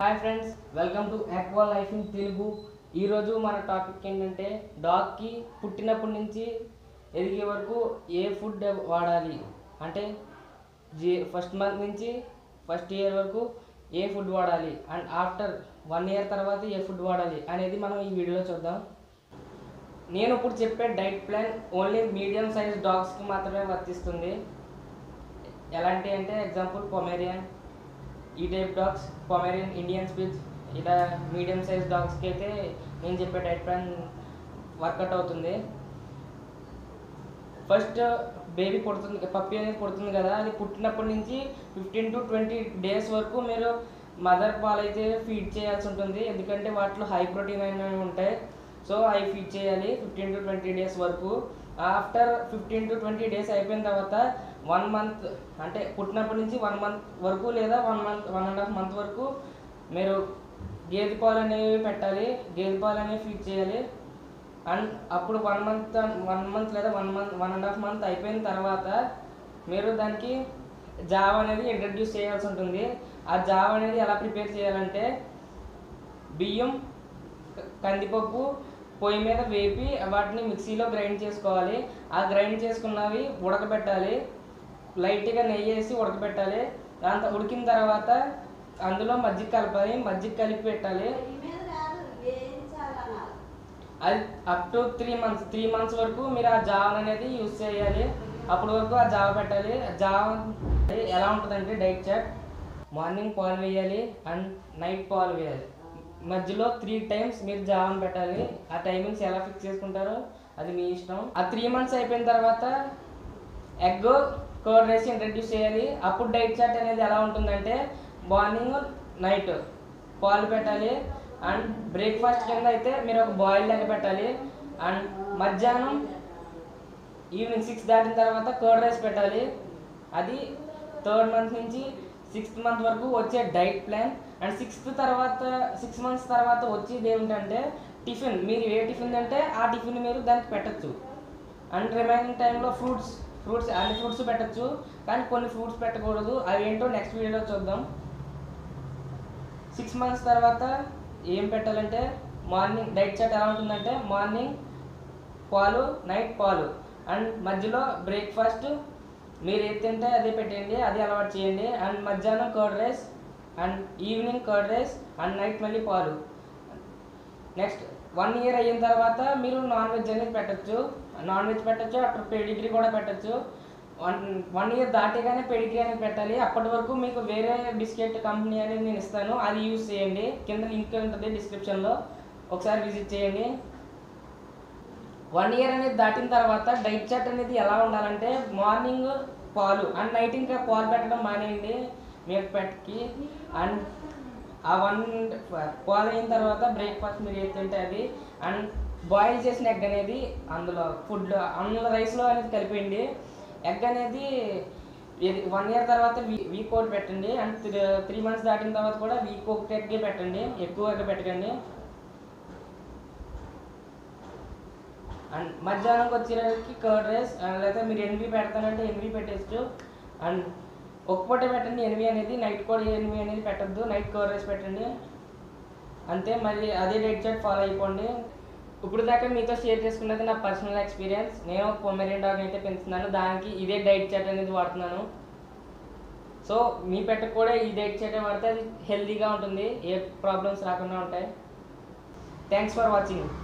hi friends welcome to aqua life in Telugu ఈరోజు మన topic ఏంటంటే డాగ్కి పుట్టినప్పటి నుంచి ఎదిగే వరకు ఏ ఫుడ్ వాడాలి అంటే జీ ఫస్ట్ మంత్ నుంచి ఫస్ట్ ఇయర్ వరకు ఏ ఫుడ్ వాడాలి అండ్ ఆఫ్టర్ వన్ ఇయర్ తర్వాత ఏ ఫుడ్ వాడాలి అనేది మనం ఈ వీడియోలో చూద్దాం నేను ఇప్పుడు చెప్పే diet plan only medium size డాగ్స్కి మాత్రమే వర్తిస్తుంది ఎలాంటి అంటే ఎగ్జాంపుల్ పొమేరియన్ ఈ type dogs Pomeranian Indian spitz ఇలా మీడియం సైజ్ డాగ్స్కి అయితే నేను చెప్పే డైట్ ప్లాన్ వర్కౌట్ అవుతుంది ఫస్ట్ బేబీ పుడుతుంది పప్పి అనేది పుడుతుంది కదా అది పుట్టినప్పటి నుంచి ఫిఫ్టీన్ టు ట్వంటీ డేస్ వరకు మీరు మదర్ పాలు అయితే ఫీడ్ చేయాల్సి ఉంటుంది ఎందుకంటే వాటిలో హై ప్రోటీన్ అనేవి ఉంటాయి సో అవి ఫీడ్ చేయాలి ఫిఫ్టీన్ టు ట్వంటీ డేస్ వరకు after fifteen to twenty days అయిపోయిన తర్వాత వన్ మంత్ అంటే పుట్టినప్పటి నుంచి వన్ మంత్ వరకు లేదా one month one and half month వరకు మీరు గేదె పాలు అనేవి పెట్టాలి గేదె పాలు అనేవి ఫీడ్ చేయాలి అండ్ అప్పుడు వన్ మంత్ వన్ మంత్ లేదా one month one and half month అయిపోయిన తర్వాత మీరు దానికి జావ అనేది ఇంట్రడ్యూస్ చేయాల్సి ఉంటుంది ఆ జావ అనేది ఎలా ప్రిపేర్ చేయాలంటే బియ్యం క- కందిపప్పు పొయ్యి మీద వేపి వాటిని మిక్సీలో గ్రైండ్ చేసుకోవాలి ఆ గ్రైండ్ చేసుకున్నవి ఉడకబెట్టాలి లైట్గా నెయ్యి వేసి ఉడకబెట్టాలి దాంతో ఉడికిన తర్వాత అందులో మజ్జిగ కలపాలి మజ్జిగ కలిపి పెట్టాలి అది up to three months three months వరకు మీరు ఆ జావ అనేది యూస్ చేయాలి అప్పటి వరకు ఆ జావ పెట్టాలి ఆ జావ ఎలా ఉంటుందంటే డైట్ చాట్ మార్నింగ్ పాలు వేయాలి అండ్ నైట్ పాలు వేయాలి మధ్యలో త్రీ టైమ్స్ మీరు జావని పెట్టాలి ఆ టైమింగ్స్ ఎలా ఫిక్స్ చేసుకుంటారో అది మీ ఇష్టం ఆ త్రీ మంత్స్ అయిపోయిన తర్వాత ఎగ్ కర్డ్ రైస్ ఇంట్రడ్యూస్ చేయాలి అప్పుడు డైట్ చార్ట్ అనేది ఎలా ఉంటుందంటే మార్నింగ్ నైట్ పాలు పెట్టాలి అండ్ బ్రేక్ఫాస్ట్ కింద అయితే మీరు ఒక బాయిల్ లెక్క పెట్టాలి అండ్ మధ్యాహ్నం ఈవినింగ్ సిక్స్ దాటిన తర్వాత కర్డ్ రైస్ పెట్టాలి అది థర్డ్ మంత్ నుంచి సిక్స్త్ మంత్ వరకు వచ్చే డైట్ ప్లాన్ అండ్ సిక్స్త్ తర్వాత సిక్స్ మంత్స్ తర్వాత వచ్చేది ఏమిటంటే టిఫిన్ మీరు ఏ టిఫిన్ అంటే ఆ టిఫిన్ మీరు దానికి పెట్టచ్చు అండ్ రిమైనింగ్ టైంలో ఫ్రూట్స్ ఫ్రూట్స్ అన్ని ఫ్రూట్స్ పెట్టచ్చు కానీ కొన్ని ఫ్రూట్స్ పెట్టకూడదు అవి ఏంటో నెక్స్ట్ వీడియోలో చూద్దాం సిక్స్ మంత్స్ తర్వాత ఏం పెట్టాలంటే మార్నింగ్ డైట్ చాట్ ఎలా ఉంటుందంటే మార్నింగ్ పాలు నైట్ పాలు అండ్ మధ్యలో బ్రేక్ఫాస్ట్ మీరు ఏది తింటే అదే పెట్టేయండి అది అలవాటు చేయండి అండ్ మధ్యాహ్నం curd rice and evening curd rice and night మళ్ళీ పాలు నెక్స్ట్ వన్ ఇయర్ అయిన తర్వాత మీరు నాన్ వెజ్ అనేది పెట్టచ్చు నాన్ వెజ్ పెట్టచ్చు అప్పుడు పెడిగ్రీ కూడా పెట్టచ్చు వన్ వన్ ఇయర్ దాటిగానే పెడిగ్రీ అనేది పెట్టాలి అప్పటి వరకు మీకు వేరే బిస్కెట్ కంపెనీ అనేది నేను ఇస్తాను అది యూస్ చేయండి కింద లింక్ ఉంటుంది డిస్క్రిప్షన్లో ఒకసారి విజిట్ చేయండి వన్ ఇయర్ అనేది దాటిన తర్వాత డైట్ చార్ట్ అనేది ఎలా ఉండాలంటే మార్నింగ్ పాలు అండ్ నైట్ ఇంకా పాలు పెట్టడం మానేయండి మీరు పెట్టకి అండ్ ఆ వన్ పాలు అయిన తర్వాత బ్రేక్ఫాస్ట్ మీరు ఏది తింటే అది అండ్ బాయిల్ చేసిన ఎగ్ అనేది అందులో ఫుడ్ అందులో రైస్లో అనేది కలిపేయండి ఎగ్ అనేది వన్ ఇయర్ తర్వాత వీ- వీక్ ఒకటి పెట్టండి అండ్ త్రీ మంత్స్ దాటిన తర్వాత కూడా వీక్ ఒకటి ఎగ్గే పెట్టండి ఎక్కువ ఎగ్ పెట్టకండి అండ్ మధ్యాహ్నంకి వచ్చేసరికి కర్డ్ రైస్ లేకపోతే మీరు ఎనిమిది పెడతానంటే ఎనిమిది పెట్టేచ్చు అండ్ ఒక పూట పెట్టండి ఎనిమిది అనేది నైట్ కూడా ఎనిమిది అనేది పెట్టద్దు నైట్ కర్డ్ రైస్ పెట్టండి అంతే మళ్ళీ అదే డైట్ చార్ట్ ఫాలో అయిపోండి ఇప్పుడు దాకా మీతో షేర్ చేసుకున్నది నా పర్సనల్ ఎక్స్పీరియన్స్ నేను పొమెరియన్ డాగ్ అయితే పెంచుతున్నాను దానికి ఇదే డైట్ చార్ట్ అనేది వాడుతున్నాను సో మీ పెట్టకు కూడా ఈ డైట్ చార్ట్ వాడితే అది హెల్తీగా ఉంటుంది ఏ ప్రాబ్లమ్స్ రాకుండా ఉంటాయి థ్యాంక్స్ ఫర్ వాచింగ్